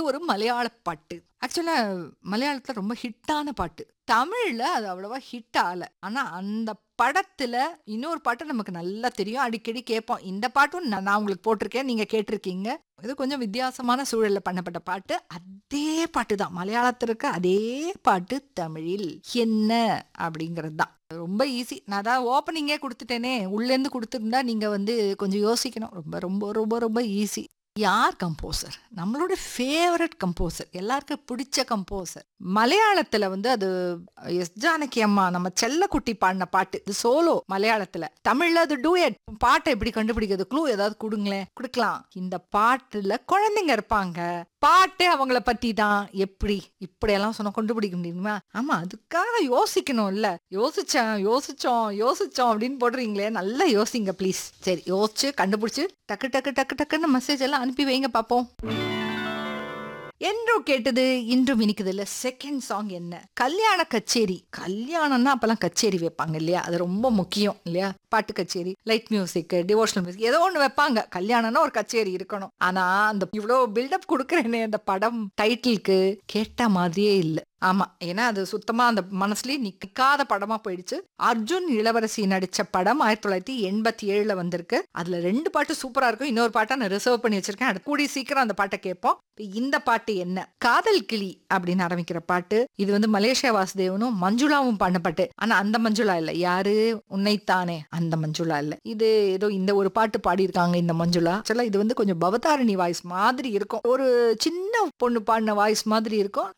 ஒரு மலையாள பாட்டு ஆக்சுவலா மலையாளத்துல ரொம்ப ஹிட்டான பாட்டு தமிழ்ல அது அவ்வளவா ஹிட் ஆகல ஆனா அந்த படத்துல இன்னொரு பாட்டு நமக்கு நல்லா தெரியும் அடிக்கடி கேட்போம் இந்த பாட்டும் நான் நான் உங்களுக்கு போட்டிருக்கேன் நீங்க கேட்டிருக்கீங்க இது கொஞ்சம் வித்தியாசமான சூழல்ல பண்ணப்பட்ட பாட்டு அதே பாட்டு தான் மலையாளத்தில் இருக்க அதே பாட்டு தமிழில் என்ன அப்படிங்கிறது தான் ரொம்ப ஈஸி நான் தான் ஓப்பனிங்கே கொடுத்துட்டேனே உள்ளேருந்து கொடுத்துருந்தா நீங்க வந்து கொஞ்சம் யோசிக்கணும் ரொம்ப ரொம்ப ரொம்ப ரொம்ப ஈஸி யார் கம்போசர் நம்மளோட ஃபேவரட் கம்போசர் எல்லாருக்கும் பிடிச்ச கம்போசர் மலையாளத்துல வந்து அது எஸ் ஜானகி அம்மா நம்ம செல்லக்குட்டி பாடின பாட்டு இது சோலோ மலையாளத்துல தமிழ்ல அது டூயட் பாட்டை எப்படி கண்டுபிடிக்கிறது க்ளூ ஏதாவது கொடுங்களேன் கொடுக்கலாம் இந்த பாட்டுல குழந்தைங்க இருப்பாங்க பாட்டே அவங்கள பத்தி தான் எப்படி இப்படியெல்லாம் சொன்னா கண்டுபிடிக்க முடியுமா ஆமா அதுக்காக யோசிக்கணும் இல்ல யோசிச்சேன் யோசிச்சோம் யோசிச்சோம் அப்படின்னு போடுறீங்களே நல்லா யோசிங்க ப்ளீஸ் சரி யோசிச்சு கண்டுபிடிச்சு டக்கு டக்கு டக்கு டக்குன்னு மெசேஜ் எல்லாம் அனுப்பி வைங்க பாப்போம் என்றும் கேட்டது இன்றும் இனிக்குது இல்ல செகண்ட் சாங் என்ன கல்யாண கச்சேரி கல்யாணம்னா அப்பெல்லாம் கச்சேரி வைப்பாங்க இல்லையா அது ரொம்ப முக்கியம் இல்லையா பாட்டு கச்சேரி லைட் மியூசிக் டிவோஷனல் மியூசிக் ஏதோ ஒன்று வைப்பாங்க கல்யாணம்னா ஒரு கச்சேரி இருக்கணும் ஆனா அந்த இவ்வளோ பில்டப் கொடுக்குறேனே அந்த படம் டைட்டிலுக்கு கேட்ட மாதிரியே இல்லை ஆமா ஏன்னா அது சுத்தமா அந்த மனசுலயே நிக்காத படமா போயிடுச்சு அர்ஜுன் இளவரசி நடிச்ச படம் ஆயிரத்தி தொள்ளாயிரத்தி எண்பத்தி ஏழுல வந்திருக்கு அதுல ரெண்டு பாட்டு சூப்பரா இருக்கும் இன்னொரு பாட்டை நான் ரிசர்வ் பண்ணி வச்சிருக்கேன் அது கூடி சீக்கிரம் அந்த பாட்டை கேட்போம் இப்ப இந்த பாட்டு என்ன காதல் கிளி அப்படின்னு ஆரம்பிக்கிற பாட்டு இது வந்து மலேசியா வாசுதேவனும் மஞ்சுளாவும் பாடின பாட்டு ஆனா அந்த மஞ்சுளா இல்ல யாரு உன்னைத்தானே அந்த மஞ்சுளா இல்ல இது ஏதோ இந்த ஒரு பாட்டு பாடியிருக்காங்க இந்த மஞ்சுளா ஆக்சுவலா இது வந்து கொஞ்சம் பவதாரணி வாய்ஸ் மாதிரி இருக்கும் ஒரு சின்ன பொண்ணு பாடின வாய்ஸ் மாதிரி இருக்கும்